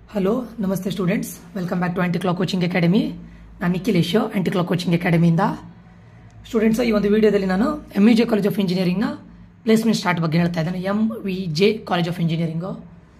hello ನಮಸ್ತೆ students welcome back to anti clock coaching academy ನಾನು Nikhilesh anti clock coaching ಅಕಾಡೆಮಿಯಿಂದ students ಈ ಒಂದು ವಿಡಿಯೋದಲ್ಲಿ ನಾನು M U J college of ಇಂಜಿನಿಯರಿಂಗ್ನ ಪ್ಲೇಸ್ಮೆಂಟ್ ಸ್ಟಾರ್ಟ್ ಬಗ್ಗೆ ಹೇಳ್ತಾ ಇದ್ದೇನೆ M V J college of engineering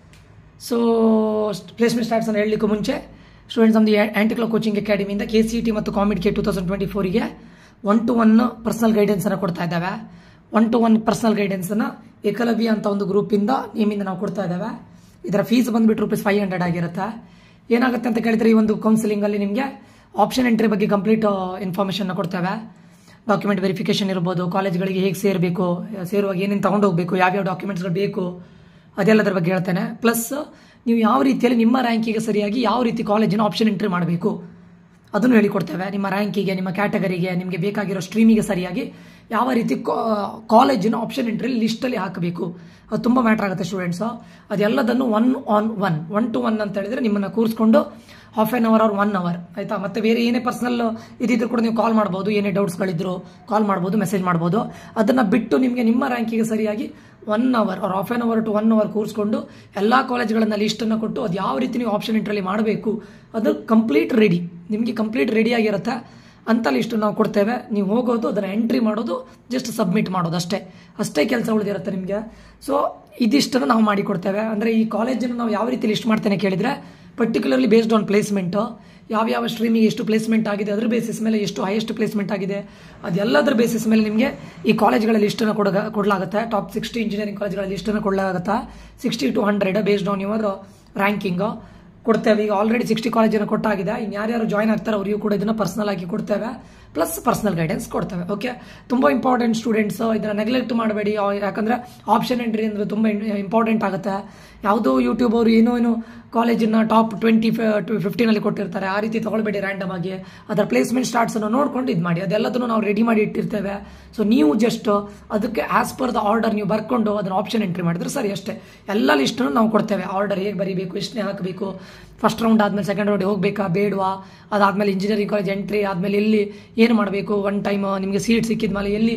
so placement starts ಅನ್ನು ಹೇಳಲಿಕ್ಕೂ ಮುಂಚೆ ಸ್ಟೂಡೆಂಟ್ಸ್ ನಮ್ಮದು ಆಂಟಿ ಕ್ಲಾಕ್ ಕೋಚಿಂಗ್ ಅಕಾಡೆಮಿಯಿಂದ ಕೆ ಸಿ ಟಿ ಮತ್ತು COMEDK two thousand twenty ಫೋರಿಗೆ ಒನ್ ಟು ಒನ್ ಪರ್ಸನಲ್ ಗೈಡೆನ್ಸನ್ನು ಕೊಡ್ತಾ ಇದ್ದಾವೆ ಒನ್ ಟು ಒನ್ ಪರ್ಸನಲ್ ಗೈಡೆನ್ಸನ್ನು ಏಕಲವ್ಯ ಅಂತ ಒಂದು ಗ್ರೂಪಿಂದ ನಿಮ್ಮಿಂದ ನಾವು ಕೊಡ್ತಾ ಇದ್ದೇವೆ ಇದರ ಫೀಸ್ ಬಂದ್ಬಿಟ್ಟು ರುಪೀಸ್ ಫೈವ್ ಹಂಡ್ರೆಡ್ ಆಗಿರುತ್ತೆ ಏನಾಗುತ್ತೆ ಅಂತ ಕೇಳಿದ್ರೆ ಈ ಒಂದು ಕೌನ್ಸಿಲಿಂಗಲ್ಲಿ ನಿಮಗೆ ಆಪ್ಷನ್ ಎಂಟ್ರಿ ಬಗ್ಗೆ ಕಂಪ್ಲೀಟ್ ಇನ್ಫಾರ್ಮೇಷನ್ನ ಕೊಡ್ತೇವೆ ಡಾಕ್ಯುಮೆಂಟ್ ವೆರಿಫಿಕೇಶನ್ ಇರ್ಬೋದು ಕಾಲೇಜ್ಗಳಿಗೆ ಹೇಗೆ ಸೇರಬೇಕು ಸೇರುವಾಗ ಏನೇನು ತಗೊಂಡು ಹೋಗಬೇಕು ಯಾವ್ಯಾವ ಡಾಕ್ಯುಮೆಂಟ್ಸ್ಗಳು ಬೇಕು ಅದೆಲ್ಲದರ ಬಗ್ಗೆ ಹೇಳ್ತೇನೆ ಪ್ಲಸ್ ನೀವು ಯಾವ ರೀತಿಯಲ್ಲಿ ನಿಮ್ಮ ರ್ಯಾಂಕಿಗೆ ಸರಿಯಾಗಿ ಯಾವ ರೀತಿ ಕಾಲೇಜಿನ ಆಪ್ಷನ್ ಎಂಟ್ರಿ ಮಾಡಬೇಕು ಅದನ್ನು ಹೇಳಿಕೊಡ್ತೇವೆ ನಿಮ್ಮ ರ್ಯಾಂಕಿಗೆ ನಿಮ್ಮ ಕ್ಯಾಟಗರಿಗೆ ನಿಮಗೆ ಬೇಕಾಗಿರೋ ಸ್ಟ್ರೀಮಿಗೆ ಸರಿಯಾಗಿ ಯಾವ ರೀತಿ ಕಾಲೇಜಿನ ಆಪ್ಷನ್ ಎಂಟ್ರಿ ಲಿಸ್ಟಲ್ಲಿ ಹಾಕಬೇಕು ಅದು ತುಂಬ ಮ್ಯಾಟ್ರ್ ಆಗುತ್ತೆ ಸ್ಟೂಡೆಂಟ್ಸು ಅದೆಲ್ಲದನ್ನು one on one one to one ಅಂತ ಹೇಳಿದ್ರೆ ನಿಮ್ಮನ್ನು ಕೂರಿಸ್ಕೊಂಡು half an hour or one hour ಆಯಿತಾ ಮತ್ತೆ ಬೇರೆ ಏನೇ ಪರ್ಸನಲ್ ಇದಿದ್ರು ಕೂಡ ನೀವು ಕಾಲ್ ಮಾಡ್ಬೋದು ಏನೇ ಡೌಟ್ಸ್ಗಳಿದ್ರು ಕಾಲ್ ಮಾಡ್ಬೋದು ಮೆಸೇಜ್ ಮಾಡ್ಬೋದು ಅದನ್ನು ಬಿಟ್ಟು ನಿಮಗೆ ನಿಮ್ಮ ರ್ಯಾಂಕಿಗೆ ಸರಿಯಾಗಿ one hour or half an hour to one hour ಕೂರಿಸ್ಕೊಂಡು ಎಲ್ಲ ಕಾಲೇಜ್ಗಳನ್ನ ಲಿಸ್ಟನ್ನು ಕೊಟ್ಟು ಅದು ಯಾವ ರೀತಿ ನೀವು ಆಪ್ಷನ್ ಎಂಟ್ರಲ್ಲಿ ಮಾಡಬೇಕು ಅದು ಕಂಪ್ಲೀಟ್ ರೆಡಿ ನಿಮಗೆ ಕಂಪ್ಲೀಟ್ ರೆಡಿ ಆಗಿರುತ್ತೆ ಅಂತ ಲಿಸ್ಟ್ ನಾವು ಕೊಡ್ತೇವೆ ನೀವು ಹೋಗೋದು ಅದನ್ನು ಎಂಟ್ರಿ ಮಾಡೋದು ಜಸ್ಟ್ ಸಬ್ಮಿಟ್ ಮಾಡೋದು ಅಷ್ಟೇ ಅಷ್ಟೇ ಕೆಲಸ ಉಳಿದಿರುತ್ತೆ ನಿಮಗೆ ಸೊ ಇದಿಷ್ಟನ್ನು ನಾವು ಮಾಡಿಕೊಡ್ತೇವೆ ಅಂದರೆ ಈ ಕಾಲೇಜನ್ನು ನಾವು ಯಾವ ರೀತಿ ಲಿಸ್ಟ್ ಮಾಡ್ತೇನೆ ಕೇಳಿದರೆ ಪರ್ಟಿಕ್ಯುಲರ್ಲಿ ಬೇಸ್ಡ್ ಆನ್ ಪ್ಲೇಸ್ಮೆಂಟು ಯಾವ್ಯಾವ ಸ್ಟ್ರೀಮಿಗೆ ಎಷ್ಟು ಪ್ಲೇಸ್ಮೆಂಟ್ ಆಗಿದೆ ಅದ್ರ ಬೇಸಿಸ್ ಮೇಲೆ ಎಷ್ಟು ಹೈಯೆಸ್ಟ್ ಪ್ಲೇಸ್ಮೆಂಟ್ ಆಗಿದೆ ಅದೆಲ್ಲದರ ಬೇಸಿಸ್ ಮೇಲೆ ನಿಮಗೆ ಈ ಕಾಲೇಜ್ಗಳ ಲಿಸ್ಟನ್ನು ಕೊಡ ಕೊಡಲಾಗುತ್ತೆ ಟಾಪ್ ಸಿಕ್ಸ್ಟಿ ಇಂಜಿನಿಯರಿಂಗ್ ಕಾಲೇಜ್ಗಳ ಲಿಸ್ಟನ್ನು ಕೊಡಲಾಗುತ್ತೆ sixty to hundred based on your ranking ಕೊಡ್ತೇವೆ ಈಗ ಆಲ್ರೆಡಿ ಸಿಕ್ಸ್ಟಿ ಕಾಲೇಜನ್ನು ಕೊಟ್ಟಾಗಿದೆ ಇನ್ನು ಯಾರ್ಯಾರು ಜಾಯ್ನ್ ಆಗ್ತಾರೆ ಅವರಿಗೂ ಕೂಡ ಇದನ್ನು ಪರ್ಸನಲ್ ಆಗಿ ಕೊಡ್ತೇವೆ ಪ್ಲಸ್ ಪರ್ಸನಲ್ ಗೈಡೆನ್ಸ್ ಕೊಡ್ತೇವೆ ಓಕೆ ತುಂಬ ಇಂಪಾರ್ಟೆಂಟ್ ಸ್ಟೂಡೆಂಟ್ಸ್ ಇದನ್ನು ನೆಗ್ಲೆಕ್ಟ್ ಮಾಡಬೇಡಿ ಯಾಕಂದರೆ ಆಪ್ಷನ್ ಎಂಟ್ರಿ ಅಂದರೆ ತುಂಬ ಇಂಪಾರ್ಟೆಂಟ್ ಆಗುತ್ತೆ ಯಾವುದೋ ಯೂಟ್ಯೂಬ್ ಅವರು ಏನೋ ಏನೋ ಕಾಲೇಜಿನ ಟಾಪ್ ಟ್ವೆಂಟಿ ಫಿಫ್ಟೀನಲ್ಲಿ ಕೊಟ್ಟಿರ್ತಾರೆ ಆ ರೀತಿ ತೊಗೊಳ್ಬೇಡಿ ರ್ಯಾಂಡಮ್ ಆಗಿ ಅದರ ಪ್ಲೇಸ್ಮೆಂಟ್ ಸ್ಟಾರ್ಟ್ಸನ್ನು ನೋಡ್ಕೊಂಡು ಇದು ಮಾಡಿ ಅದೆಲ್ಲದನ್ನು ನಾವು ರೆಡಿ ಮಾಡಿ ಇಟ್ಟಿರ್ತೇವೆ ಸೊ ನೀವು ಜಸ್ಟ್ ಅದಕ್ಕೆ ಆಸ್ ಪರ್ ದ ಆರ್ಡರ್ ನೀವು ಬರ್ಕೊಂಡು ಅದನ್ನು ಆಪ್ಷನ್ ಎಂಟ್ರಿ ಮಾಡಿದ್ರೆ ಸರಿ ಅಷ್ಟೇ ಎಲ್ಲ ಲಿಸ್ಟನ್ನು ನಾವು ಕೊಡ್ತೇವೆ ಆರ್ಡರ್ ಹೇಗೆ ಬರೀಬೇಕು ಎಷ್ಟನೇ ಹಾಕಬೇಕು ಫಸ್ಟ್ ರೌಂಡ್ ಆದಮೇಲೆ ಸೆಕೆಂಡ್ ರೌಂಡ್ ಹೋಗಬೇಕಾ ಬೇಡವಾ ಅದಾದಮೇಲೆ ಇಂಜಿನಿಯರಿಂಗ್ ಕಾಲೇಜ್ ಎಂಟ್ರಿ ಆದಮೇಲೆ ಎಲ್ಲಿ ಏನು ಮಾಡಬೇಕು ಒನ್ ಟೈಮ್ ನಿಮಗೆ ಸೀಟ್ ಸಿಕ್ಕಿದ ಮೇಲೆ ಎಲ್ಲಿ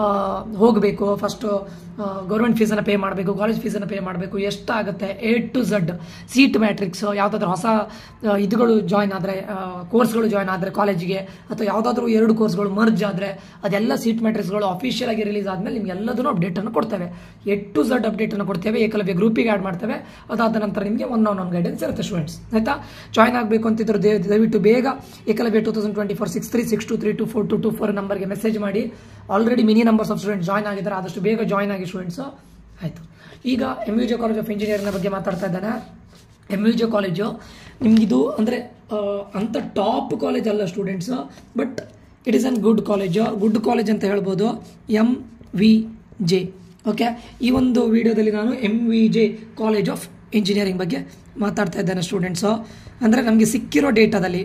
ಹೋಗಬೇಕು ಫಸ್ಟು ಗೌರ್ಮೆಂಟ್ ಫೀಸನ್ನು ಪೇ ಮಾಡಬೇಕು ಕಾಲೇಜ್ ಫೀಸನ್ನು ಪೇ ಮಾಡಬೇಕು ಎಷ್ಟಾಗುತ್ತೆ A to Z seat matrix ಯಾವುದಾದ್ರೂ ಹೊಸ ಇದುಗಳು ಜಾಯ್ನ್ ಆದರೆ ಕೋರ್ಸ್ಗಳು ಜಾಯ್ನ್ ಆದರೆ ಕಾಲೇಜಿಗೆ ಅಥವಾ ಯಾವುದಾದ್ರೂ ಎರಡು ಕೋರ್ಸ್ಗಳು ಮರ್ಜ್ ಆದರೆ ಅದೆಲ್ಲ ಸೀಟ್ ಮ್ಯಾಟ್ರಿಕ್ಸ್ಗಳು ಅಫಿಷಿಯಲ್ ಆಗಿ ರಿಲೀಸ್ ಆದಮೇಲೆ ನಿಮ್ಗೆ ಎಲ್ಲದನ್ನು ಅಪ್ಡೇಟನ್ನು ಕೊಡ್ತೇವೆ ಎ ಟು ಝಡ್ ಅಪ್ಡೇಟನ್ನು ಕೊಡ್ತೇವೆ ಏಕಲವ್ಯ ಗ್ರೂಪಿಗೆ ಆ್ಯಡ್ ಮಾಡ್ತೇವೆ ಅದಾದ ನಂತರ ನಿಮಗೆ ಒನ್ ಆನ್ ಒನ್ ಗೈಡೆನ್ಸ್ ಇರುತ್ತೆ ಸ್ಟೂಡೆಂಟ್ಸ್ ಆಯಿತಾ ಜಾಯ್ನ್ ಆಗಬೇಕು ಅಂತಿದ್ರು ದಯವಿಟ್ಟು ಬೇಗ Ekalavya two thousand twenty four six three six two three two four two two four ನಂಬರ್ಗೆ ಮೆಸೇಜ್ ಮಾಡಿ already many numbers of student join ಆಗಿದ್ದಾರೆ ಆದಷ್ಟು ಬೇಗ ಜಾಯ್ನ್ ಆಗಿ ಸ್ಟೂಡೆಂಟ್ಸು ಆಯಿತು ಈಗ M U J college of engineering ಬಗ್ಗೆ ಮಾತಾಡ್ತಾ ಇದ್ದಾನೆ ಎಮ್ ಯು ಜೆ ಕಾಲೇಜು ನಿಮಗಿದು ಅಂದರೆ ಅಂಥ ಟಾಪ್ ಕಾಲೇಜ್ ಅಲ್ಲ students but it is an good college good college ಅಂತ ಹೇಳ್ಬೋದು ಎಮ್ ವಿ ಜೆ ಓಕೆ ಈ ಒಂದು ವಿಡಿಯೋದಲ್ಲಿ ನಾನು M V J college of engineering ಬಗ್ಗೆ ಮಾತಾಡ್ತಾ ಇದ್ದೇನೆ ಸ್ಟೂಡೆಂಟ್ಸು ಅಂದರೆ ನಮಗೆ ಸಿಕ್ಕಿರೋ ಡೇಟಾದಲ್ಲಿ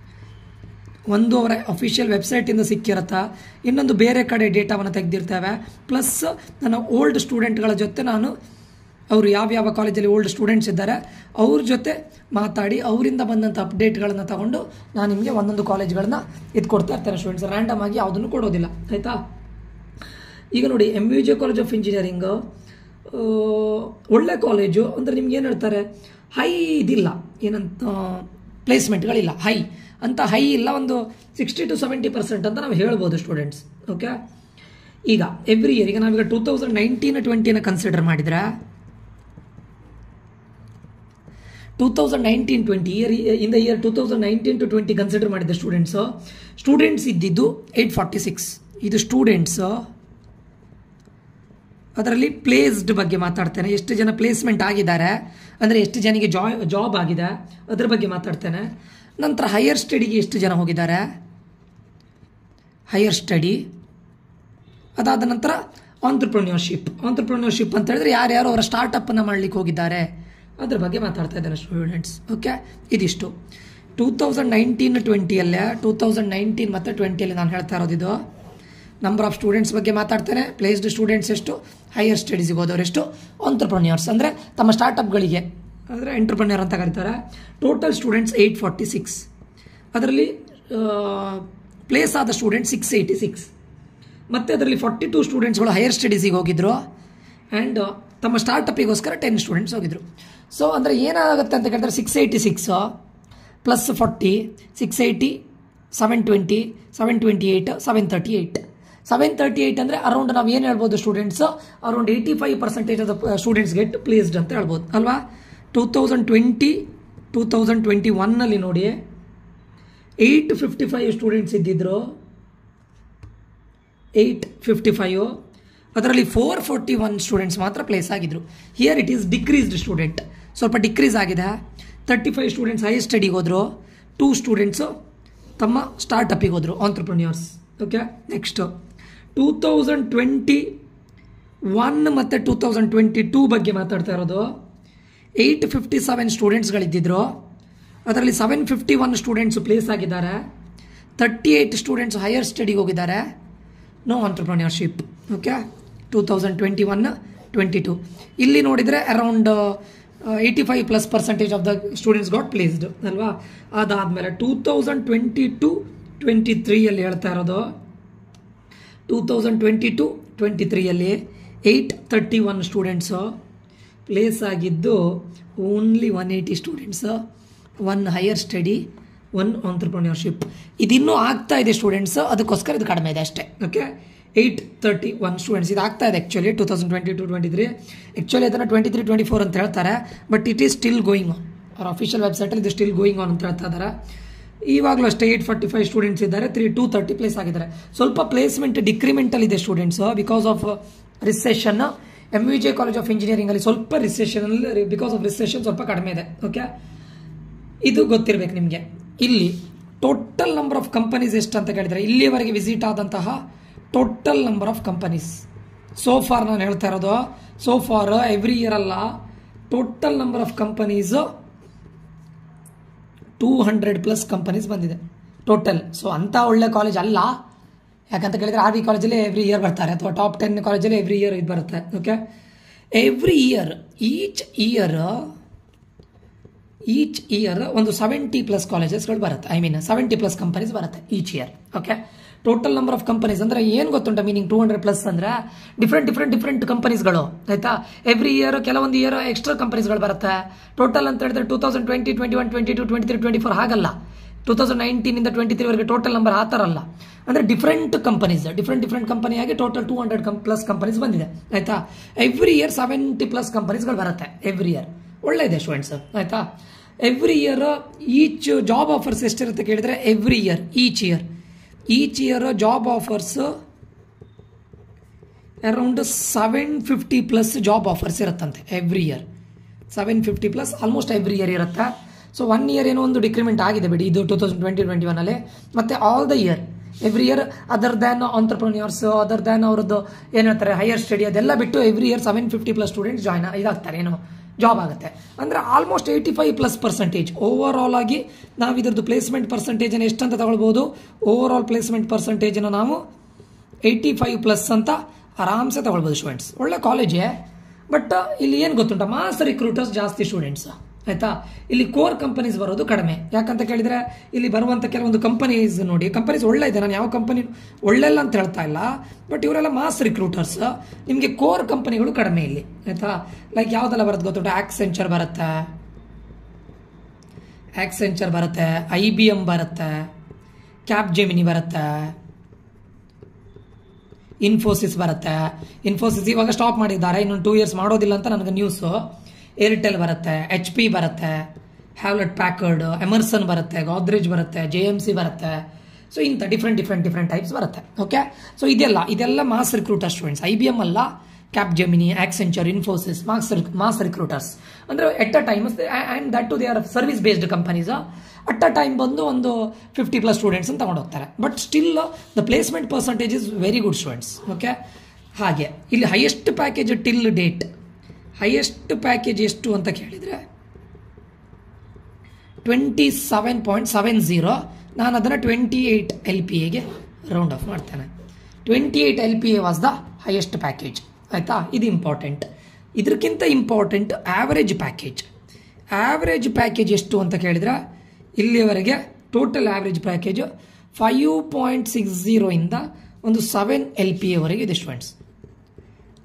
ಒಂದು ಅವರ ಅಫಿಷಿಯಲ್ ವೆಬ್ಸೈಟಿಂದ ಸಿಕ್ಕಿರುತ್ತಾ ಇನ್ನೊಂದು ಬೇರೆ ಕಡೆ ಡೇಟಾವನ್ನು ತೆಗೆದಿರ್ತೇವೆ ಪ್ಲಸ್ ನನ್ನ ಓಲ್ಡ್ ಸ್ಟೂಡೆಂಟ್ಗಳ ಜೊತೆ ನಾನು ಅವರು ಯಾವ್ಯಾವ ಕಾಲೇಜಲ್ಲಿ ಓಲ್ಡ್ ಸ್ಟೂಡೆಂಟ್ಸ್ ಇದ್ದಾರೆ ಅವ್ರ ಜೊತೆ ಮಾತಾಡಿ ಅವರಿಂದ ಬಂದಂಥ ಅಪ್ಡೇಟ್ಗಳನ್ನು ತಗೊಂಡು ನಾನು ನಿಮಗೆ ಒಂದೊಂದು ಕಾಲೇಜ್ಗಳನ್ನ ಇದು ಕೊಡ್ತಾ ಇರ್ತೇನೆ ಸ್ಟೂಡೆಂಟ್ಸ್ ರ್ಯಾಂಡಮ್ ಆಗಿ ಯಾವುದನ್ನು ಕೊಡೋದಿಲ್ಲ ಆಯಿತಾ ಈಗ ನೋಡಿ M U J college of engineering ಒಳ್ಳೆ ಕಾಲೇಜು ಅಂದರೆ ನಿಮ್ಗೆ ಏನು ಹೇಳ್ತಾರೆ ಹೈ ಇದಿಲ್ಲ ಏನಂತ ಪ್ಲೇಸ್ಮೆಂಟ್ಗಳಿಲ್ಲ ಹೈ ಅಂತ ಹೈ ಇಲ್ಲ ಒಂದು ಸಿಕ್ಸ್ಟಿ ಟು ಸೆವೆಂಟಿ ಪರ್ಸೆಂಟ್ ಅಂತ ನಾವು ಹೇಳ್ಬೋದು ಸ್ಟೂಡೆಂಟ್ಸ್ ಓಕೆ ಈಗ ಎವ್ರಿ ಇಯರ್ ಈಗ ನಾವೀಗ ಟೂ ತೌಸಂಡ್ ನೈನ್ಟೀನ್ ಟ್ವೆಂಟಿನ ಕನ್ಸಿಡರ್ ಮಾಡಿದರೆ two thousand nineteen twenty year in the year two thousand nineteen to twenty consider ಮಾಡಿದ ಸ್ಟೂಡೆಂಟ್ಸು ಸ್ಟೂಡೆಂಟ್ಸ್ ಇದ್ದಿದ್ದು ಏಯ್ಟ್ ಫಾರ್ಟಿ ಸಿಕ್ಸ್ ಇದು ಸ್ಟೂಡೆಂಟ್ಸು ಅದರಲ್ಲಿ ಪ್ಲೇಸ್ಡ್ ಬಗ್ಗೆ ಮಾತಾಡ್ತೇನೆ ಎಷ್ಟು ಜನ ಪ್ಲೇಸ್ಮೆಂಟ್ ಆಗಿದ್ದಾರೆ ಅಂದರೆ ಎಷ್ಟು ಜನಿಗೆ ಜಾಯ್ ಜಾಬ್ ಆಗಿದೆ ಅದ್ರ ಬಗ್ಗೆ ಮಾತಾಡ್ತೇನೆ ನಂತರ ಹೈಯರ್ ಸ್ಟಡಿಗೆ ಎಷ್ಟು ಜನ ಹೋಗಿದ್ದಾರೆ ಹೈಯರ್ ಸ್ಟಡಿ ಅದಾದ ನಂತರ ಆಂಟ್ರಪ್ರನ್ಯೂರ್ಶಿಪ್ ಆಂಟ್ರಪ್ರನ್ಯೂರ್ಶಿಪ್ ಅಂತ ಹೇಳಿದ್ರೆ ಯಾರ್ಯಾರು ಅವರ ಸ್ಟಾರ್ಟಪ್ಪನ್ನು ಮಾಡಲಿಕ್ಕೆ ಹೋಗಿದ್ದಾರೆ ಅದ್ರ ಬಗ್ಗೆ ಮಾತಾಡ್ತಾ ಇದ್ದಾರೆ ಸ್ಟೂಡೆಂಟ್ಸ್ ಓಕೆ ಇದಿಷ್ಟು ಟೂ ತೌಸಂಡ್ ನೈನ್ಟೀನ್ ಟ್ವೆಂಟಿಯಲ್ಲೇ ಟೂ ತೌಸಂಡ್ ನೈನ್ಟೀನ್ ಮತ್ತು ಟ್ವೆಂಟಿಯಲ್ಲಿ ನಾನು ಹೇಳ್ತಾ ಇರೋದಿದು ನಂಬರ್ ಆಫ್ ಸ್ಟೂಡೆಂಟ್ಸ್ ಬಗ್ಗೆ ಮಾತಾಡ್ತೇನೆ ಪ್ಲೇಸ್ಡ್ ಸ್ಟೂಡೆಂಟ್ಸ್ ಎಷ್ಟು ಹೈಯರ್ ಸ್ಟಡೀಸಿಗೆ ಹೋದವರೆಷ್ಟು ಆಂಟ್ರಪ್ರನ್ಯೂರ್ಸ್ ಅಂದರೆ ತಮ್ಮ ಸ್ಟಾರ್ಟಪ್ಗಳಿಗೆ ಅಂದರೆ ಎಂಟ್ರಪ್ರನ್ಯೂರ್ ಅಂತ ಕರೀತಾರೆ total students eight forty six ಅದರಲ್ಲಿ ಪ್ಲೇಸ್ ಆದ ಸ್ಟೂಡೆಂಟ್ ಸಿಕ್ಸ್ ಏಯ್ಟಿ ಸಿಕ್ಸ್ ಮತ್ತು ಅದರಲ್ಲಿ ಫಾರ್ಟಿ ಟೂ ಸ್ಟೂಡೆಂಟ್ಸ್ಗಳು ಹೈಯರ್ ಸ್ಟಡೀಸಿಗೆ ಹೋಗಿದ್ರು ಆ್ಯಂಡ್ ತಮ್ಮ ಸ್ಟಾರ್ಟಪ್ಪಿಗೋಸ್ಕರ ಟೆನ್ ಸ್ಟೂಡೆಂಟ್ಸ್ ಹೋಗಿದ್ರು ಸೊ ಅಂದರೆ ಏನಾಗುತ್ತೆ ಅಂತ ಕೇಳಿದ್ರೆ six eighty six plus forty six eighty seven twenty seven twenty eight seven thirty eight seven thirty eight ಅಂದರೆ ಅರೌಂಡ್ ನಾವು ಏನು ಹೇಳ್ಬೋದು students around eighty five percentage of students get placed ಅಂತ ಹೇಳ್ಬೋದು ಅಲ್ವಾ two thousand twenty two thousand twenty ಒನ್ನಲ್ಲಿ ನೋಡಿ eight fifty five students ಇದ್ದಿದ್ರು ಏಯ್ಟ್ ಫಿಫ್ಟಿ ಫೈವ್ ಅದರಲ್ಲಿ ಫೋರ್ ಫೋರ್ಟಿ ಒನ್ ಸ್ಟೂಡೆಂಟ್ಸ್ ಮಾತ್ರ ಪ್ಲೇಸ್ ಆಗಿದ್ರು here it is decreased student ಸ್ವಲ್ಪ ಡಿಕ್ರೀಸ್ ಆಗಿದೆ ತರ್ಟಿ ಫೈವ್ ಸ್ಟೂಡೆಂಟ್ಸ್ ಹೈಯರ್ ಸ್ಟಡಿಗೆ ಹೋದರು ಟೂ ಸ್ಟೂಡೆಂಟ್ಸು ತಮ್ಮ ಸ್ಟಾರ್ಟಪ್ಪಿಗೆ ಹೋದರು entrepreneurs okay next two thousand twenty one ಮತ್ತು ಟೂ ತೌಸಂಡ್ ಟ್ವೆಂಟಿ ಟೂ ಬಗ್ಗೆ ಮಾತಾಡ್ತಾ ಇರೋದು ಏಯ್ಟ್ ಫಿಫ್ಟಿ ಸೆವೆನ್ ಸ್ಟೂಡೆಂಟ್ಸ್ಗಳಿದ್ದಿದ್ರು ಅದರಲ್ಲಿ seven fifty one students place ಆಗಿದ್ದಾರೆ ತರ್ಟಿ ಏಯ್ಟ್ ಸ್ಟೂಡೆಂಟ್ಸ್ ಹೈಯರ್ ಸ್ಟಡಿಗೆ ಹೋಗಿದ್ದಾರೆ no entrepreneurship okay two thousand twenty one twenty two ಇಲ್ಲಿ ನೋಡಿದರೆ around eighty five plus percentage of the students got placed ಅಲ್ವಾ ಅದಾದಮೇಲೆ two thousand twenty two twenty ತ್ರೀಯಲ್ಲಿ ಹೇಳ್ತಾ ಇರೋದು two thousand twenty two twenty ತ್ರೀಯಲ್ಲಿ eight thirty one students place ಆಗಿದ್ದು only one eighty students one higher study one ಆಂಟ್ರಪ್ರನ್ಯೂರ್ಶಿಪ್ ಇದಿನ್ನೂ ಆಗ್ತಾ ಇದೆ ಸ್ಟೂಡೆಂಟ್ಸ್ ಅದಕ್ಕೋಸ್ಕರ ಇದು ಕಡಿಮೆ ಇದೆ ಅಷ್ಟೇ okay eight thirty one students ಇದು ಆಗ್ತಾ ಇದೆ actually two thousand twenty two twenty three actually ಅದನ್ನು ಟ್ವೆಂಟಿ ತ್ರೀ ಟ್ವೆಂಟಿ ಫೋರ್ ಅಂತ ಹೇಳ್ತಾರೆ but it is still going on ಅವ್ರ ಅಫಿಷಿಯಲ್ ವೆಬ್ಸೈಟಲ್ಲಿ ಇದು ಸ್ಟಿಲ್ ಗೋಯಿಂಗ್ ಆನ್ ಅಂತ ಹೇಳ್ತಾ ಇದ್ದಾರೆ ಇವಾಗಲೂ ಅಷ್ಟೇ ಏಯ್ಟ್ ಫಾರ್ಟಿ ಫೈವ್ ಸ್ಟೂಡೆಂಟ್ಸ್ ಇದ್ದಾರೆ ತ್ರೀ ಟೂ ತರ್ಟಿ ಪ್ಲೇಸ್ ಆಗಿದ್ದಾರೆ ಸ್ವಲ್ಪ ಪ್ಲೇಸ್ಮೆಂಟ್ ಡಿಕ್ರಿಮೆಂಟಲ್ ಇದೆ students because of recession M V J college of ಇಂಜಿನಿಯರಿಂಗಲ್ಲಿ ಸ್ವಲ್ಪ ರಿಸೆಷನ್ ಬಿಕಾಸ್ ಆಫ್ ರಿಸೆಷನ್ ಸ್ವಲ್ಪ ಕಡಿಮೆ ಇದೆ ಓಕೆ ಇದು ಗೊತ್ತಿರಬೇಕು ನಿಮಗೆ ಇಲ್ಲಿ ಟೋಟಲ್ ನಂಬರ್ ಆಫ್ ಕಂಪನೀಸ್ ಎಷ್ಟು ಅಂತ ಕೇಳಿದರೆ ಇಲ್ಲಿಯವರೆಗೆ ವಿಸಿಟ್ ಆದಂತಹ total number of companies so for ನಾನು ಹೇಳ್ತಾ ಇರೋದು ಸೋ ಫಾರ್ ಎವ್ರಿ ಇಯರ್ ಅಲ್ಲ total number of companies two hundred plus companies ಬಂದಿದೆ ಟೋಟಲ್ ಸೊ ಅಂಥ ಒಳ್ಳೆ ಕಾಲೇಜ್ ಅಲ್ಲ ಯಾಕಂತ ಕೇಳಿದರೆ ಆರ್ ವಿ ಕಾಲೇಜಲ್ಲಿ ಎವ್ರಿ ಇಯರ್ ಬರ್ತಾರೆ ಅಥವಾ ಟಾಪ್ ಟೆನ್ ಕಾಲೇಜಲ್ಲಿ ಎವ್ರಿ ಇಯರ್ ಇದು ಬರುತ್ತೆ okay every year each year each year ಒಂದು ಸೆವೆಂಟಿ ಪ್ಲಸ್ ಕಾಲೇಜಸ್ಗಳು ಬರುತ್ತೆ I mean seventy plus companies ಬರುತ್ತೆ each year okay total number of companies ಅಂದರೆ ಏನು ಗೊತ್ತುಂಟ ಮೀನಿಂಗ್ ಟೂ ಹಂಡ್ರೆಡ್ ಪ್ಲಸ್ ಅಂದರೆ ಡಿಫ್ರೆಂಟ್ ಡಿಫ್ರೆಂಟ್ ಡಿಫ್ರೆಂಟ್ ಕಂಪನೀಸ್ಗಳು ಆಯಿತಾ ಎವ್ರಿ ಇಯರ್ ಕೆಲವೊಂದು ಇಯರ್ ಎಕ್ಸ್ಟ್ರಾ ಕಂಪನೀಸ್ಗಳು ಬರುತ್ತೆ ಟೋಟಲ್ ಅಂತ ಹೇಳಿದ್ರೆ two thousand twenty twenty one twenty two twenty three twenty four ಹಾಗಲ್ಲ ಟೂ ತೌಸಂಡ್ ನೈನ್ಟೀನಿಂದ ಟ್ವೆಂಟಿ ತ್ರೀವರೆಗೆ ಟೋಟಲ್ ನಂಬರ್ ಆ ಥರ ಅಲ್ಲ ಅಂದರೆ ಡಿಫ್ರೆಂಟ್ ಕಂಪನೀಸ್ ಡಿಫ್ರೆಂಟ್ ಡಿಫ್ರೆಂಟ್ ಕಂಪನಿಯಾಗಿ ಟೋಟಲ್ ಟೂ ಹಂಡ್ರೆಡ್ ಕಂ ಪ್ಲಸ್ ಕಂಪನೀಸ್ ಬಂದಿದೆ ಆಯಿತಾ ಎವ್ರಿ ಇಯರ್ ಸೆವೆಂಟಿ ಪ್ಲಸ್ ಕಂಪನೀಸ್ಗಳು ಬರುತ್ತೆ ಎವ್ರಿ ಇಯರ್ ಒಳ್ಳೆ ಇದೆ ಸ್ಟೂಡೆಂಟ್ಸ್ ಆಯಿತಾ every year each job offers ಎಷ್ಟಿರುತ್ತೆ ಕೇಳಿದರೆ every year each year each year job offers around seven fifty plus job offers ಇರುತ್ತಂತೆ every year seven fifty plus almost every year ಇರುತ್ತೆ so one year ಏನೋ ಒಂದು decrement ಆಗಿದೆ ಬಿಡಿ ಇದು two thousand twenty ಟ್ವೆಂಟಿ ಒನ್ನಲ್ಲಿ ಮತ್ತು all the year every year other than entrepreneurs other than ಅವ್ರದ್ದು ಏನು ಹೇಳ್ತಾರೆ ಹೈಯರ್ ಸ್ಟಡಿ ಅದೆಲ್ಲ ಬಿಟ್ಟು every year seven fifty plus students join ಇದಾಗ್ತಾರೆ ಏನು ಜಾಬ್ ಆಗುತ್ತೆ ಅಂದರೆ almost eighty five plus percentage over all ಆಗಿ ನಾವು ಇದ್ರದ್ದು ಪ್ಲೇಸ್ಮೆಂಟ್ ಪರ್ಸೆಂಟೇಜನ್ನು ಎಷ್ಟಂತ ತಗೊಳ್ಬೋದು ಓವರ್ ಆಲ್ ಪ್ಲೇಸ್ಮೆಂಟ್ ಪರ್ಸೆಂಟೇಜನ್ನು ನಾವು ಏಯ್ಟಿ ಫೈವ್ ಪ್ಲಸ್ ಅಂತ ಆರಾಮ್ಸೆ ತಗೊಳ್ಬೋದು ಸ್ಟೂಡೆಂಟ್ಸ್ ಒಳ್ಳೆ ಕಾಲೇಜೇ ಬಟ್ ಇಲ್ಲಿ ಏನು ಗೊತ್ತುಂಟ ಮಾಸ್ ರಿಕ್ರೂಟರ್ಸ್ ಜಾಸ್ತಿ ಸ್ಟೂಡೆಂಟ್ಸ್ ಆಯಿತಾ ಇಲ್ಲಿ ಕೋರ್ ಕಂಪನೀಸ್ ಬರೋದು ಕಡಿಮೆ ಯಾಕಂತ ಕೇಳಿದರೆ ಇಲ್ಲಿ ಬರುವಂಥ ಕೆಲವೊಂದು ಕಂಪನೀಸ್ ನೋಡಿ ಕಂಪನೀಸ್ ಒಳ್ಳೆ ಇದೆ ನಾನು ಯಾವ ಕಂಪನಿ ಒಳ್ಳೆಲ್ಲ ಅಂತ ಹೇಳ್ತಾ ಇಲ್ಲ ಬಟ್ ಇವರೆಲ್ಲ ಮಾಸ್ ರಿಕ್ರೂಟರ್ಸ್ ನಿಮಗೆ ಕೋರ್ ಕಂಪನಿಗಳು ಕಡಿಮೆ ಇಲ್ಲಿ ಆಯಿತಾ ಲೈಕ್ ಯಾವುದೆಲ್ಲ ಬರುತ್ತೆ ಗೊತ್ತುಂಟ ಆಕ್ಸೆಂಚರ್ ಬರುತ್ತೆ ಆಕ್ಸೆಂಚರ್ ಬರುತ್ತೆ ಐ ಬಿ ಎಮ್ ಬರುತ್ತೆ ಕ್ಯಾಪ್ ಜೆಮಿನಿ ಬರುತ್ತೆ ಇನ್ಫೋಸಿಸ್ ಬರುತ್ತೆ ಇನ್ಫೋಸಿಸ್ ಇವಾಗ ಸ್ಟಾಪ್ ಮಾಡಿದ್ದಾರೆ ಇನ್ನೊಂದು ಟೂ ಇಯರ್ಸ್ ಮಾಡೋದಿಲ್ಲ ಅಂತ ನನಗೆ ನ್ಯೂಸು ಏರ್ಟೆಲ್ ಬರುತ್ತೆ ಎಚ್ ಪಿ ಬರುತ್ತೆ ಹ್ಯಾವ್ಲೆಟ್ ಪ್ಯಾಕರ್ಡ್ ಎಮರ್ಸನ್ ಬರುತ್ತೆ ಗೋದ್ರೇಜ್ ಬರುತ್ತೆ ಜೆ ಎಮ್ ಸಿ ಬರುತ್ತೆ ಸೊ ಇಂಥ ಡಿಫ್ರೆಂಟ್ ಡಿಫ್ರೆಂಟ್ ಡಿಫ್ರೆಂಟ್ ಟೈಪ್ಸ್ ಬರುತ್ತೆ ಓಕೆ ಸೊ ಇದೆಲ್ಲ ಇದೆಲ್ಲ mass recruiter students I B M ಅಲ್ಲ Capgemini Accenture Infosys mass mass recruiters ಅಂದರೆ at a time and that to they are service based companies at a time ಬಂದು ಒಂದು fifty plus students ಅಂತ ತಗೊಂಡು ಹೋಗ್ತಾರೆ but still the placement percentage is very good students okay ಹಾಗೆ ಇಲ್ಲಿ highest package till date highest package ಎಷ್ಟು ಅಂತ ಕೇಳಿದರೆ twenty seven point seven zero ನಾನು ಅದನ್ನು ಟ್ವೆಂಟಿ ಏಯ್ಟ್ ಎಲ್ ಪಿ ಎಗೆ ರೌಂಡ್ ಆಫ್ ಮಾಡ್ತೇನೆ twenty eight L P A was the highest package ಆಯಿತಾ ಇದು ಇಂಪಾರ್ಟೆಂಟ್ ಇದಕ್ಕಿಂತ important average package average package ಎಷ್ಟು ಅಂತ ಕೇಳಿದರೆ ಇಲ್ಲಿಯವರೆಗೆ total average package five point six ಝೀರೋಯಿಂದ ಒಂದು ಸೆವೆನ್ ಎಲ್ ಪಿ ಎವರೆಗೆ ಇದೆ ಸ್ಟೂಡೆಂಟ್ಸ್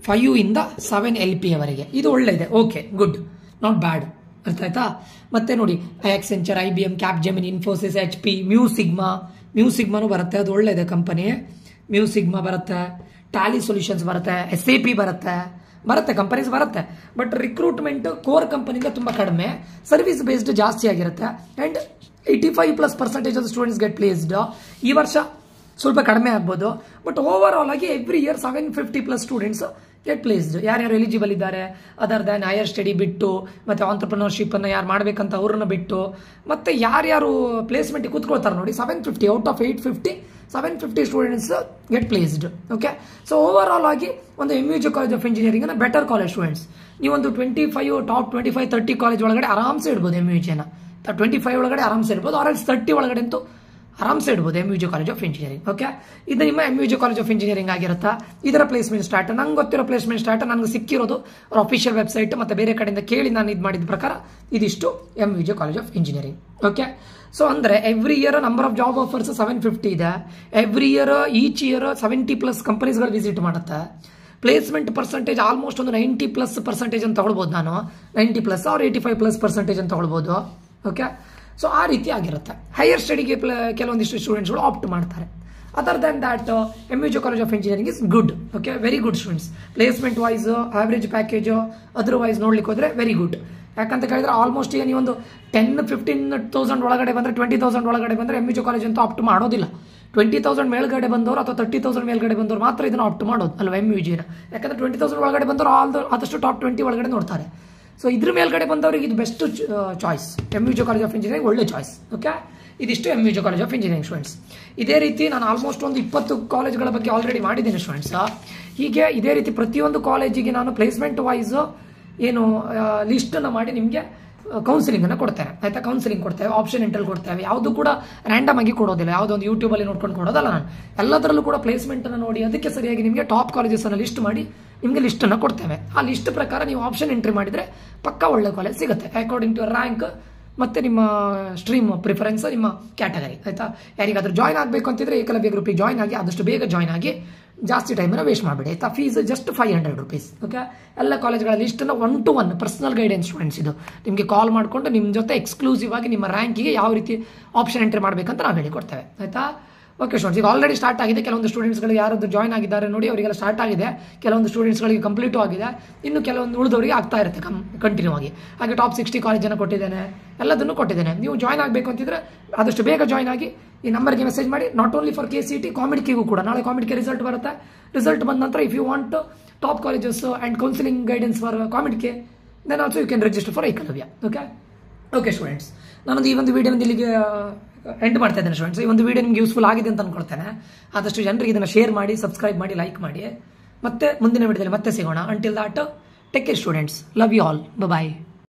ಫೈವ್ ಇಂದ ಸೆವೆನ್ ಎಲ್ ಪಿ ಅವರೆಗೆ ಇದು ಒಳ್ಳೆಯದೆ ಓಕೆ ಗುಡ್ ನಾಟ್ ಬ್ಯಾಡ್ ಅರ್ಥ ಆಯ್ತಾ ಮತ್ತೆ ನೋಡಿ Accenture I B M Capgemini Infosys H P Mu Sigma ಮ್ಯೂಸಿಗ್ಮಾನು ಬರುತ್ತೆ ಅದು ಒಳ್ಳೆಯದೆ ಕಂಪನಿ ಮ್ಯೂಸಿಗ್ಮಾ ಬರುತ್ತೆ ಟ್ಯಾಲಿ ಸೊಲ್ಯೂಷನ್ಸ್ ಬರುತ್ತೆ ಎಸ್ ಎ ಪಿ ಬರುತ್ತೆ ಬರುತ್ತೆ ಕಂಪನೀಸ್ ಬರುತ್ತೆ ಬಟ್ ರಿಕ್ರೂಟ್ಮೆಂಟ್ ಕೋರ್ ಕಂಪನಿಗೆ ತುಂಬ ಕಡಿಮೆ ಸರ್ವಿಸ್ ಬೇಸ್ಡ್ ಜಾಸ್ತಿ ಆಗಿರುತ್ತೆ and eighty five plus percentage of students get placed ಈ ವರ್ಷ ಸ್ವಲ್ಪ ಕಡಿಮೆ ಆಗ್ಬೋದು ಬಟ್ ಓವರ್ ಆಲ್ ಆಗಿ every year seven fifty plus students get placed ಯಾರ್ಯಾರು ಎಲಿಜಿಬಲ್ ಇದ್ದಾರೆ ಅದರ್ ದ್ಯಾನ್ ಹೈಯರ್ ಸ್ಟಡಿ ಬಿಟ್ಟು ಮತ್ತೆ ಆಂಟರ್ಪ್ರಿನರ್ಶಿಪ್ ಅನ್ನು ಯಾರು ಮಾಡ್ಬೇಕಂತ ಅವ್ರನ್ನ ಬಿಟ್ಟು ಮತ್ತೆ ಯಾರ್ಯಾರು ಪ್ಲೇಸ್ಮೆಂಟ್ ಕೂತ್ಕೊಳ್ತಾರೆ ನೋಡಿ seven fifty out of eight fifty seven fifty students get placed okay so over all ಆಗಿ ಒಂದು M U G college of engineering better college students ನೀವೊಂದು twenty five top twenty five thirty college ಒಳಗಡೆ ಆರಾಮ್ಸೆ ಇಡ್ಬೋದು M U ಜಿನ twenty five ಒಳಗಡೆ ಆರಾಮ್ಸೆ ಇಡ್ಬೋದು ಆರ್ ಎಲ್ಸ್ ತರ್ಟಿ ಒಳಗಡೆ ಅಂತೂ ಆರಾಮ್ಸೆ ಇಡ್ಬೋದು M U G college of engineering okay ಇದು ನಿಮ್ಮ M U G college of engineering ಆಗಿರುತ್ತಾ ಇದರ ಪ್ಲೇಸ್ಮೆಂಟ್ ಸ್ಟಾರ್ಟ್ ನಂಗೆ ಗೊತ್ತಿರೋ ಪ್ಲೇಸ್ಮೆಂಟ್ ಸ್ಟಾರ್ಟ್ ನನಗೆ ಸಿಕ್ಕಿರೋದು ಅವ್ರ ಅಫಿಷಿಯಲ್ ವೆಬ್ಸೈಟ್ ಮತ್ತೆ ಬೇರೆ ಕಡೆಯಿಂದ ಕೇಳಿ ನಾನು ಇದು ಮಾಡಿದ ಪ್ರಕಾರ ಇದಿಷ್ಟು M U G college of engineering okay so ಅಂದರೆ every year number of job offers seven fifty ಇದೆ every year each year seventy plus ಕಂಪನೀಸ್ಗಳು ವಿಸಿಟ್ ಮಾಡುತ್ತೆ ಪ್ಲೇಸ್ಮೆಂಟ್ ಪರ್ಸೆಂಟೇಜ್ ಆಲ್ಮೋಸ್ಟ್ ಒಂದು ನೈಂಟಿ ಪ್ಲಸ್ ಪರ್ಸೆಂಟೇಜ್ ಅಂತ ತಗೊಳ್ಬೋದು ನಾನು ನೈಂಟಿ ಪ್ಲಸ್ ಅವ್ರ eighty five plus percentage ಅಂತ ತಗೊಳ್ಬೋದು ಓಕೆ ಸೊ ಆ ರೀತಿ ಆಗಿರುತ್ತೆ ಹೈಯರ್ ಸ್ಟಡಿಗೆ ಕೆಲವೊಂದಿಷ್ಟು ಸ್ಟೂಡೆಂಟ್ಸ್ಗಳು ಆಪ್ಟ್ ಮಾಡ್ತಾರೆ other than that M U G college of engineering is good okay very good students placement wise average package otherwise ನೋಡ್ಲಿಕ್ಕೆ ಹೋದ್ರೆ ವೆರಿ ಗುಡ್ ಯಾಕಂತ ಕೇಳಿದ್ರೆ ಆಲ್ಮೋಸ್ಟ್ ಈಗ ನೀವೊಂದು ಟೆನ್ ಫಿಫ್ಟೀನ್ ತೌಸಂಡ್ ಒಳಗಡೆ ಬಂದರೆ ಟ್ವೆಂಟಿ ತೌಸಂಡ್ ಒಳಗಡೆ ಬಂದರೆ ಎಮ್ ಯು ಜಿ ಕಾಲೇಜ್ ಅಂತೂ ಆಪ್ಟ್ ಮಾಡೋದಿಲ್ಲ ಟ್ವೆಂಟಿ ತೌಸಂಡ್ ಮೇಲ್ಗಡೆ ಬಂದವರು ಅಥವಾ ತರ್ಟಿ ತೌಸಂಡ್ ಮೇಲ್ಗಡೆ ಬಂದವರು ಮಾತ್ರ ಇದನ್ನು ಆಪ್ಟ್ ಮಾಡೋದು ಅಲ್ವಾ ಎಮ್ ಯು ಜಿನ ಯಾಕಂದ್ರೆ ಟ್ವೆಂಟಿ ತೌಸಂಡ್ ಒಳಗಡೆ ಬಂದವರು ಆಲ್ ಆದಷ್ಟು ಟಾಪ್ ಟ್ವೆಂಟಿ ಒಳಗಡೆ ನೋಡ್ತಾರೆ ಸೊ ಇದ್ರ ಮೇಲ್ಗಡೆ ಬಂದವರಿಗೆ ಇದು best choice M U G college of engineering ಒಳ್ಳೆ ಚಾಯ್ಸ್ ಓಕೆ ಇದಿಷ್ಟು M U G college of engineering students ಇದೇ ರೀತಿ ನಾನು ಆಲ್ಮೋಸ್ಟ್ ಒಂದು ಇಪ್ಪತ್ತು ಕಾಲೇಜ್ಗಳ ಬಗ್ಗೆ ಆಲ್ರೆಡಿ ಮಾಡಿದ್ದೇನೆ ಸ್ಟೂಡೆಂಟ್ಸ್ ಹೀಗೆ ಇದೇ ರೀತಿ ಪ್ರತಿಯೊಂದು ಕಾಲೇಜಿಗೆ ನಾನು ಪ್ಲೇಸ್ಮೆಂಟ್ ವೈಸ್ ಏನು ಲಿಸ್ಟನ್ನು ಮಾಡಿ ನಿಮಗೆ ಕೌನ್ಸಿಲಿಂಗ್ ಅನ್ನು ಕೊಡ್ತೇನೆ ಆಯ್ತಾ ಕೌನ್ಸಿಲಿಂಗ್ ಕೊಡ್ತೇವೆ ಆಪ್ಷನ್ ಎಂಟ್ರಲ್ ಕೊಡ್ತೇವೆ ಯಾವುದು ಕೂಡ ರ್ಯಾಂಡಮ್ ಆಗಿ ಕೊಡೋದಿಲ್ಲ ಯಾವುದೊಂದು ಯೂಟ್ಯೂಬಲ್ಲಿ ನೋಡ್ಕೊಂಡು ಕೊಡೋದಲ್ಲ ನಾನು ಎಲ್ಲದರಲ್ಲೂ ಕೂಡ ಪ್ಲೇಸ್ಮೆಂಟ್ ಅನ್ನು ನೋಡಿ ಅದಕ್ಕೆ ಸರಿಯಾಗಿ ನಿಮಗೆ ಟಾಪ್ ಕಾಲೇಜಸ್ ಅನ್ನು ಲಿಸ್ಟ್ ಮಾಡಿ ನಿಮಗೆ ಲಿಸ್ಟ್ ಅನ್ನು ಕೊಡ್ತೇವೆ ಆ ಲಿಸ್ಟ್ ಪ್ರಕಾರ ನೀವು ಆಪ್ಷನ್ ಎಂಟ್ರಿ ಮಾಡಿದ್ರೆ ಪಕ್ಕ ಒಳ್ಳೆ ಕಾಲೇಜ್ ಸಿಗುತ್ತೆ ಅಕಾರ್ಡಿಂಗ್ ಟು ರ್ಯಾಂಕ್ ಮತ್ತೆ ನಿಮ್ಮ ಸ್ಟ್ರೀಮ್ ಪ್ರಿಫರೆನ್ಸ್ ನಿಮ್ಮ ಕ್ಯಾಟಗರಿ ಆಯ್ತಾ ಯಾರಿಗಾದ್ರೂ ಜಾಯ್ನ್ ಆಗಬೇಕು ಅಂತಿದ್ರೆ ಏಕಲವ್ಯ ಗ್ರೂಪಿಗೆ ಜಾಯ್ನ್ ಆಗಿ ಆದಷ್ಟು ಬೇಗ ಜಾಯ್ನ್ ಆಗಿ ಜಾಸ್ತಿ ಟೈಮನ್ನು ವೇಸ್ಟ್ ಮಾಡಬೇಡಿ ಆಯ್ತಾ fees just five hundred rupees okay ಎಲ್ಲ ಕಾಲೇಜ್ಗಳ ಲಿಸ್ಟನ್ನು one to one personal guidance students ಇದು ನಿಮಗೆ ಕಾಲ್ ಮಾಡಿಕೊಂಡು ನಿಮ್ಮ ಜೊತೆ ಎಕ್ಸ್ಕ್ಲೂಸಿವ್ ಆಗಿ ನಿಮ್ಮ ರ್ಯಾಂಕಿಗೆ ಯಾವ ರೀತಿ ಆಪ್ಷನ್ ಎಂಟ್ರಿ ಮಾಡಬೇಕಂತ ನಾವು ಹೇಳಿಕೊಡ್ತೇವೆ ಆಯ್ತಾ ಓಕೆ ಸ್ಟೂಡೆಂಟ್ಸ್ ಈಗ ಆಲ್ರೆಡಿ ಸ್ಟಾರ್ಟ್ ಆಗಿದೆ ಕೆಲವೊಂದು ಸ್ಟೂಡೆಂಟ್ಸ್ಗಳು ಯಾರಾದ್ರು ಜಾಯ್ನ್ ಆಗಿದ್ದಾರೆ ನೋಡಿ ಅವರಿಗೆಲ್ಲ ಸ್ಟಾರ್ಟ್ ಆಗಿದೆ ಕೆಲವೊಂದು ಸ್ಟೂಡೆಂಟ್ಸ್ಗಳಿಗೆ ಕಂಪ್ಲೀಟು ಆಗಿದೆ ಇನ್ನು ಕೆಲವೊಂದು ಉಳಿದವರಿಗೆ ಆಗ್ತಾ ಇರುತ್ತೆ ಕಮ್ ಕಂಟಿನ್ಯೂ ಆಗಿ ಹಾಗೆ ಟಾಪ್ ಸಿಕ್ಸ್ಟಿ ಕಾಲೇಜನ್ನು ಕೊಟ್ಟಿದ್ದೇನೆ ಎಲ್ಲದನ್ನು ಕೊಟ್ಟಿದ್ದೇನೆ ನೀವು ಜಾಯ್ನ್ ಆಗಬೇಕು ಅಂತಿದ್ರೆ ಆದಷ್ಟು ಬೇಗ ಜಾಯ್ನ್ ಆಗಿ ಈ ನಂಬರ್ಗೆ ಮೆಸೇಜ್ ಮಾಡಿ not only for K C T ಕಾಮಿಡಿಕೆಗೂ ಕೂಡ ನಾಳೆ ಕಾಮಿಡಿಕೆ ರಿಸಲ್ಟ್ ಬರುತ್ತೆ ರಿಸಲ್ಟ್ ಬಂದ ನಂತರ if you want top colleges and counselling guidance for COMEDK then also you can register for Eklavya okay okay students ನಾನೊಂದು ಈ ಒಂದು ವಿಡಿಯೋನ ಇಲ್ಲಿಗೆ ಎಂಡ್ ಮಾಡ್ತಾ ಇದ್ದೇನೆ ಸ್ಟೂಡೆಂಟ್ಸ್ ಈ ಒಂದು ವಿಡಿಯೋ ನಿಮ್ಗೆ ಯೂಸ್ಫುಲ್ ಆಗಿದೆ ಅಂತ ಅನ್ಕೊಳ್ತೇನೆ ಆದಷ್ಟು ಜನರಿಗೆ ಇದನ್ನು ಶೇರ್ ಮಾಡಿ ಸಬ್ಸ್ಕ್ರೈಬ್ ಮಾಡಿ ಲೈಕ್ ಮಾಡಿ ಮತ್ತೆ ಮುಂದಿನ ವಿಡಿಯೋದಲ್ಲಿ ಮತ್ತೆ ಸಿಗೋಣ until that take care students love you all bye